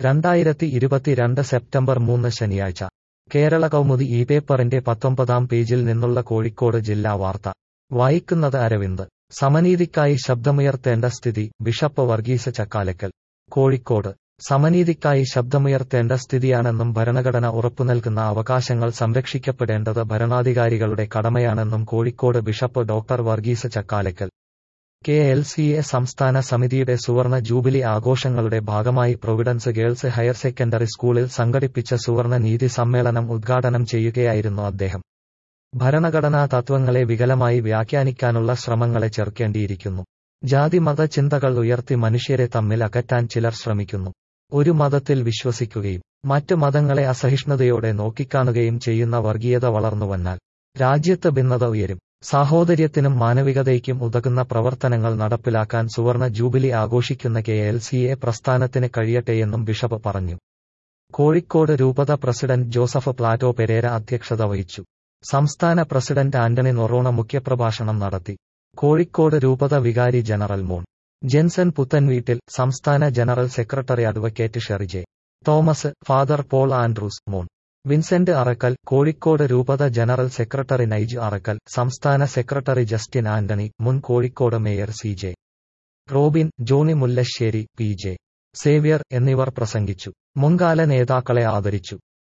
രണ്ടായിരത്തി ഇരുപത്തിരണ്ട് സെപ്റ്റംബർ മൂന്ന് ശനിയാഴ്ച കേരള കൗമുദി ഈ പേപ്പറിന്റെ പത്തൊമ്പതാം പേജിൽ നിന്നുള്ള കോഴിക്കോട് ജില്ലാ വാർത്ത വായിക്കുന്നത് അരവിന്ദ് സമനീതിക്കായി ശബ്ദമുയർത്തേണ്ട സ്ഥിതി ബിഷപ്പ് വർഗീസ് ചക്കാലക്കൽ കോഴിക്കോട് സമനീതിക്കായി ശബ്ദമുയർത്തേണ്ട സ്ഥിതിയാണെന്നും ഭരണഘടന ഉറപ്പുനൽകുന്ന അവകാശങ്ങൾ സംരക്ഷിക്കപ്പെടേണ്ടത് ഭരണാധികാരികളുടെ കടമയാണെന്നും Kozhikode bishop doctor Varghese Chakkalakkal K L C A സംസ്ഥാന സമിതിയുടെ സുവർണ ജൂബിലി ആഘോഷങ്ങളുടെ ഭാഗമായി പ്രൊവിഡൻസ് ഗേൾസ് ഹയർ സെക്കൻഡറി സ്കൂളിൽ സംഘടിപ്പിച്ച സുവർണ നീതി സമ്മേളനം ഉദ്ഘാടനം ചെയ്യുകയായിരുന്നു അദ്ദേഹം ഭരണഘടനാ തത്വങ്ങളെ വികലമായി വ്യാഖ്യാനിക്കാനുള്ള ശ്രമങ്ങളെ ചെറുക്കേണ്ടിയിരിക്കുന്നു ജാതി മത ചിന്തകൾ ഉയർത്തി മനുഷ്യരെ തമ്മിൽ അകറ്റാൻ ചിലർ ശ്രമിക്കുന്നു ഒരു മതത്തിൽ വിശ്വസിക്കുകയും മറ്റ് മതങ്ങളെ അസഹിഷ്ണുതയോടെ നോക്കിക്കാണുകയും ചെയ്യുന്ന വർഗീയത വളർന്നുവന്നാൽ രാജ്യത്ത് ഭിന്നത ഉയരും സാഹോദര്യത്തിനും മാനവികതയ്ക്കും ഉതകുന്ന പ്രവർത്തനങ്ങൾ നടപ്പിലാക്കാൻ സുവർണ ജൂബിലി ആഘോഷിക്കുന്ന കെ എൽ സി എ പ്രസ്ഥാനത്തിന് കഴിയട്ടെയെന്നും ബിഷപ്പ് പറഞ്ഞു കോഴിക്കോട് രൂപത പ്രസിഡന്റ് ജോസഫ് പ്ലാറ്റോ പെരേര അധ്യക്ഷത വഹിച്ചു സംസ്ഥാന പ്രസിഡന്റ് ആന്റണി നൊറോണ മുഖ്യപ്രഭാഷണം നടത്തി കോഴിക്കോട് രൂപത വികാരി ജനറൽ മോൺ ജെൻസൺ പുത്തൻവീട്ടിൽ സംസ്ഥാന ജനറൽ സെക്രട്ടറി അഡ്വക്കേറ്റ് ഷെറിജെ Thomas father Paul Andrews Mon Vincent Arackal Kozhikode രൂപത ജനറൽ സെക്രട്ടറി നൈജ് അറക്കൽ സംസ്ഥാന സെക്രട്ടറി ജസ്റ്റിൻ ആന്റണി മുൻ Kozhikode mayor C J Robin Johnny Mullassery P J Xavier എന്നിവർ പ്രസംഗിച്ചു മുൻകാല നേതാക്കളെ ആദരിച്ചു